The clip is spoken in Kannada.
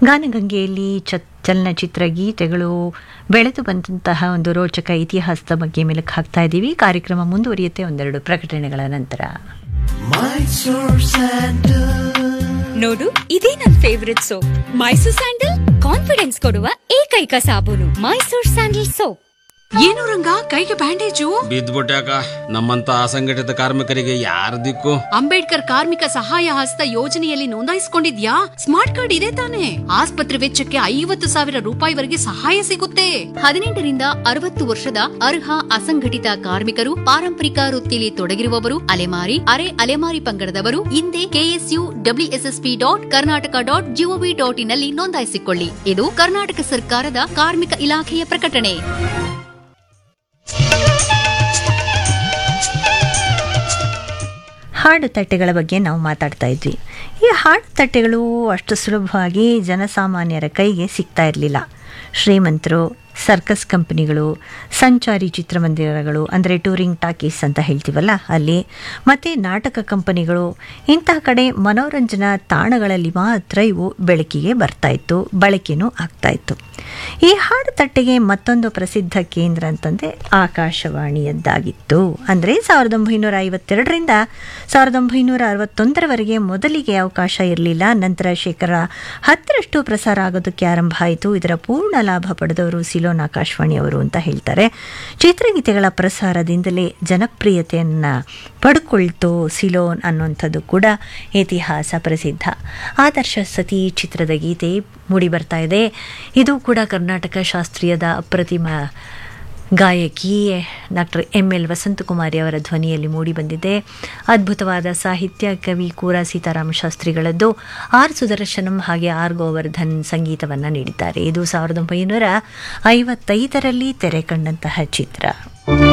ಗಾನಗಂಗೆಯಲ್ಲಿ ಚ ಚಲನಚಿತ್ರ ಗೀತೆಗಳು ಬೆಳೆದು ಬಂದಂತಹ ಒಂದು ರೋಚಕ ಇತಿಹಾಸದ ಬಗ್ಗೆ ಮೆಲುಕು ಹಾಕ್ತಾ ಇದ್ದೀವಿ ಕಾರ್ಯಕ್ರಮ ಮುಂದುವರಿಯುತ್ತೆ ಒಂದೆರಡು ಪ್ರಕಟಣೆಗಳ ನಂತರ ನೋಡು ಇದೇ ನನ್ favourite soap Mysore sandal confidence ಕೊಡುವ ಏಕೈಕ ಸಾಬೂನು ಮೈಸೂರ್ ಸ್ಯಾಂಡಲ್ ಸೋಪ್ ಏನು ರಂಗ ಕೈಗೆ ಬ್ಯಾಂಡೇಜು ಬಿದ್ದ್ಬಿಟ್ಯಾಕ ನಮ್ಮಂತ ಅಸಂಘಟಿತ ಕಾರ್ಮಿಕರಿಗೆ ಯಾರ ದಿಕ್ಕು ಅಂಬೇಡ್ಕರ್ ಕಾರ್ಮಿಕ ಸಹಾಯ ಹಸ್ತ ಯೋಜನೆಯಲ್ಲಿ ನೋಂದಾಯಿಸಿಕೊಂಡಿದ್ಯಾ ಸ್ಮಾರ್ಟ್ ಕಾರ್ಡ್ ಇದೆ ತಾನೆ ಆಸ್ಪತ್ರೆ ವೆಚ್ಚಕ್ಕೆ ಐವತ್ತು ಸಾವಿರ ರೂಪಾಯಿವರೆಗೆ ಸಹಾಯ ಸಿಗುತ್ತೆ ಹದಿನೆಂಟರಿಂದ ಅರವತ್ತು ವರ್ಷದ ಅರ್ಹ ಅಸಂಘಟಿತ ಕಾರ್ಮಿಕರು ಪಾರಂಪರಿಕ ವೃತ್ತಿಯಲ್ಲಿ ತೊಡಗಿರುವವರು ಅಲೆಮಾರಿ ಅರೆ ಅಲೆಮಾರಿ ಪಂಗಡದವರು ಹಿಂದೆ K S U W S S P dot Karnataka dot G O V dot ಇನ್ನಲ್ಲಿ ನೋಂದಾಯಿಸಿಕೊಳ್ಳಿ ಇದು ಕರ್ನಾಟಕ ಸರ್ಕಾರದ ಕಾರ್ಮಿಕ ಇಲಾಖೆಯ ಪ್ರಕಟಣೆ ಹಾಡು ತಟ್ಟೆಗಳ ಬಗ್ಗೆ ನಾವು ಮಾತಾಡ್ತಾ ಇದ್ವಿ ಈ ಹಾಡು ತಟ್ಟೆಗಳು ಅಷ್ಟು ಸುಲಭವಾಗಿ ಜನಸಾಮಾನ್ಯರ ಕೈಗೆ ಸಿಗ್ತಾ ಇರಲಿಲ್ಲ ಶ್ರೀಮಂತರು ಸರ್ಕಸ್ ಕಂಪನಿಗಳು ಸಂಚಾರಿ ಚಿತ್ರಮಂದಿರಗಳು ಅಂದರೆ ಟೂರಿಂಗ್ ಟಾಕೀಸ್ ಅಂತ ಹೇಳ್ತೀವಲ್ಲ ಅಲ್ಲಿ ಮತ್ತು ನಾಟಕ ಕಂಪನಿಗಳು ಇಂತಹ ಕಡೆ ಮನೋರಂಜನಾ ತಾಣಗಳಲ್ಲಿ ಮಾತ್ರ ಇವು ಬೆಳಕಿಗೆ ಬರ್ತಾ ಇತ್ತು ಬಳಕೆನೂ ಆಗ್ತಾ ಇತ್ತು ಈ ಹಾಡು ತಟ್ಟೆಗೆ ಮತ್ತೊಂದು ಪ್ರಸಿದ್ಧ ಕೇಂದ್ರ ಅಂತಂದರೆ ಆಕಾಶವಾಣಿಯದ್ದಾಗಿತ್ತು ಅಂದರೆ ಸಾವಿರದ ಒಂಬೈನೂರ ಐವತ್ತೆರಡರಿಂದ ಸಾವಿರದ ಒಂಬೈನೂರ ಅರವತ್ತೊಂದರವರೆಗೆ ಮೊದಲಿಗೆ ಅವಕಾಶ ಇರಲಿಲ್ಲ ನಂತರ ಶೇಕಡ ಹತ್ತರಷ್ಟು ಪ್ರಸಾರ ಆಗೋದಕ್ಕೆ ಆರಂಭ ಆಯಿತು ಇದರ ಪೂರ್ಣ ಲಾಭ ಪಡೆದವರು ಸಿಲೋನ್ ಆಕಾಶವಾಣಿಯವರು ಅಂತ ಹೇಳ್ತಾರೆ ಚಿತ್ರಗೀತೆಗಳ ಪ್ರಸಾರದಿಂದಲೇ ಜನಪ್ರಿಯತೆಯನ್ನು ಪಡ್ಕೊಳ್ತು ಸಿಲೋನ್ ಅನ್ನುವಂಥದ್ದು ಕೂಡ ಇತಿಹಾಸ ಪ್ರಸಿದ್ಧ ಆದರ್ಶ ಸತಿ ಚಿತ್ರದ ಗೀತೆ ಮೂಡಿ ಬರ್ತಾ ಇದೆ ಇದು ಕೂಡ ಕರ್ನಾಟಕ ಶಾಸ್ತ್ರೀಯದ ಅಪ್ರತಿಮ ಗಾಯಕಿ ಡಾಕ್ಟರ್ ಎಂ ಎಲ್ ವಸಂತಕುಮಾರಿ ಅವರ ಧ್ವನಿಯಲ್ಲಿ ಮೂಡಿಬಂದಿದೆ ಅದ್ಭುತವಾದ ಸಾಹಿತ್ಯ ಕವಿ ಕೂರ ಸೀತಾರಾಮ ಶಾಸ್ತ್ರಿಗಳದ್ದು ಆರ್ ಸುದರ್ಶನಂ ಹಾಗೆ ಆರ್ ಗೋವರ್ಧನ್ ಸಂಗೀತವನ್ನು ನೀಡಿದ್ದಾರೆ ಇದು ಸಾವಿರದ ಒಂಬೈನೂರ ಐವತ್ತೈದರಲ್ಲಿ ತೆರೆ ಕಂಡಂತಹ ಚಿತ್ರ